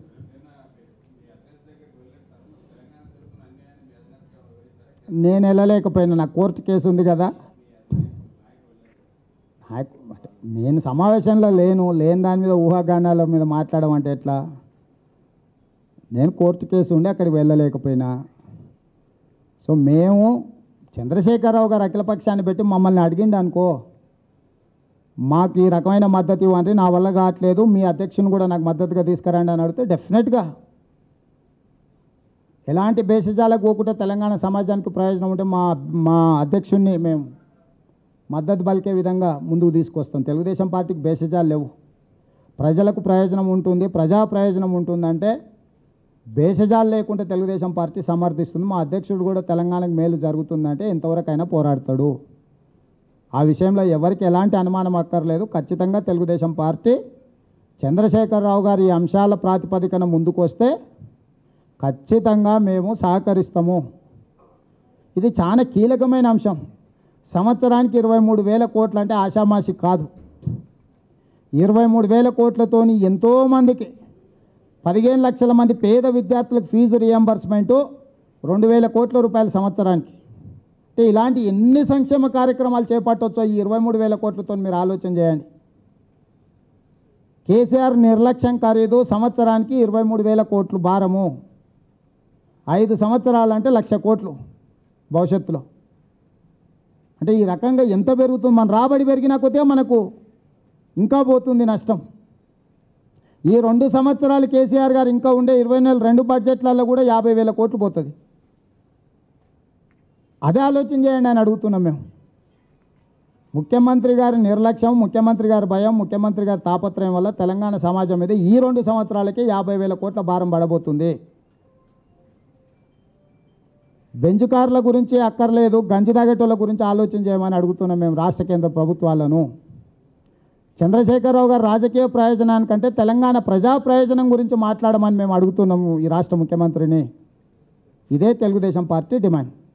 నేను వెళ్ళలేకపోయినా నా కోర్టు కేసు ఉంది కదా నాకు అంటే నేను సమావేశంలో లేను లేని దాని మీద ఊహాగానాల మీద మాట్లాడడం అంటే ఎట్లా నేను కోర్టు కేసు ఉండి అక్కడికి వెళ్ళలేకపోయినా సో మేము చంద్రశేఖరరావు గారు అఖిలపక్షాన్ని పెట్టి మమ్మల్ని అడిగిండు అనుకో మాకు ఈ రకమైన మద్దతు ఇవ్వండి నా వల్ల కావట్లేదు మీ అధ్యక్షుని కూడా నాకు మద్దతుగా తీసుకురండి అని అడిగితే డెఫినెట్గా ఎలాంటి భేషజాలకు పోకుండా తెలంగాణ సమాజానికి ప్రయోజనం ఉంటే మా మా అధ్యక్షుడిని మేము మద్దతు పలికే విధంగా ముందుకు తీసుకొస్తాం తెలుగుదేశం పార్టీకి భేషజాలు లేవు ప్రజలకు ప్రయోజనం ఉంటుంది ప్రజా ప్రయోజనం ఉంటుందంటే భేషజాలు లేకుండా తెలుగుదేశం పార్టీ సమర్థిస్తుంది మా అధ్యక్షుడు కూడా తెలంగాణకు మేలు జరుగుతుందంటే ఎంతవరకైనా పోరాడతాడు ఆ విషయంలో ఎవరికి ఎలాంటి అనుమానం అక్కర్లేదు ఖచ్చితంగా తెలుగుదేశం పార్టీ చంద్రశేఖరరావు గారి ఈ అంశాల ప్రాతిపదికన ముందుకు వస్తే ఖచ్చితంగా మేము సహకరిస్తాము ఇది చాలా కీలకమైన అంశం సంవత్సరానికి ఇరవై మూడు వేల కోట్లు అంటే ఆషామాషి కాదు ఇరవై మూడు వేల కోట్లతోని ఎంతోమందికి పదిహేను లక్షల మంది పేద విద్యార్థులకు ఫీజు రియంబర్స్మెంటు రెండు వేల కోట్ల రూపాయల సంవత్సరానికి అంటే ఇలాంటి ఎన్ని సంక్షేమ కార్యక్రమాలు చేపట్టవచ్చో ఈ ఇరవై మూడు వేల కోట్లతో మీరు ఆలోచన చేయండి కేసీఆర్ నిర్లక్ష్యం ఖరీదు సంవత్సరానికి ఇరవై మూడు వేల కోట్లు భారము ఐదు సంవత్సరాలంటే లక్ష కోట్లు భవిష్యత్తులో అంటే ఈ రకంగా ఎంత పెరుగుతుంది మన రాబడి పెరిగినా కొద్దిగా మనకు ఇంకా పోతుంది నష్టం ఈ రెండు సంవత్సరాలు కేసీఆర్ గారు ఇంకా ఉండే ఇరవై నెలలు రెండు బడ్జెట్లలో కూడా యాభై వేల కోట్లు పోతుంది అదే ఆలోచన చేయండి అని అడుగుతున్నాం మేము ముఖ్యమంత్రి గారి నిర్లక్ష్యం ముఖ్యమంత్రి గారి భయం ముఖ్యమంత్రి గారి తాపత్రయం వల్ల తెలంగాణ సమాజం మీద ఈ రెండు సంవత్సరాలకే యాభై వేల కోట్ల భారం పడబోతుంది బెంచ్ కార్ల గురించి అక్కర్లేదు గంజి తాగేటోళ్ళ గురించి ఆలోచన చేయమని అడుగుతున్నాం మేము రాష్ట్ర కేంద్ర ప్రభుత్వాలను చంద్రశేఖరరావు గారు రాజకీయ ప్రయోజనానికంటే తెలంగాణ ప్రజా ప్రయోజనం గురించి మాట్లాడమని మేము అడుగుతున్నాము ఈ రాష్ట్ర ముఖ్యమంత్రిని ఇదే తెలుగుదేశం పార్టీ డిమాండ్